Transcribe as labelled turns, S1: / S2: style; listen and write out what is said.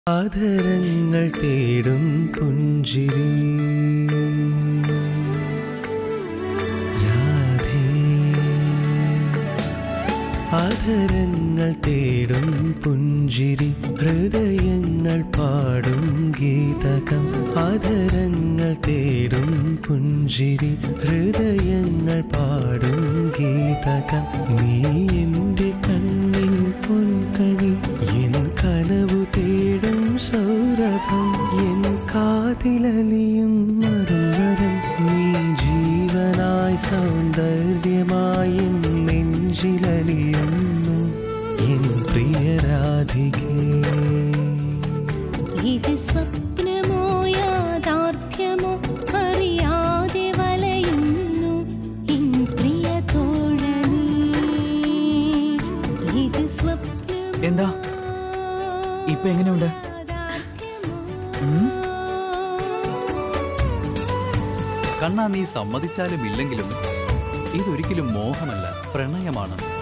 S1: ആദരങ്ങൾ തേടും പുഞ്ചിരി രാധേ ആദരങ്ങൾ തേടും പുഞ്ചിരി ഹൃദയങ്ങൾ പാടും ഗീതകം ആദരങ്ങൾ തേടും പുഞ്ചിരി ഹൃദയങ്ങൾ പാടും ഗീതകം നീ എൻ്റെ കണ്ണിൻ പൊൻകണി എൻ കനവു തേടും സൗരഭം എൻ കാതിലലിയും മറുവരം നീ ജീവനായി സൗന്ദര്യമായി എൻ നെഞ്ചിലലിയുന്നു എൻ പ്രിയ രാധികേ
S2: ഇത് സ്വപ്നമോ യാഥാർത്ഥ്യമോ അറിയാതെ വലയുന്നു എൻ പ്രിയ തോഴനീ ഇത് സ്വപ്നമോ
S3: എന്താ ഇപ്പൊ എങ്ങനെയുണ്ട്
S4: കണ്ണാ നീ സമ്മതിച്ചാലും ഇല്ലെങ്കിലും ഇതൊരിക്കലും മോഹമല്ല പ്രണയമാണ്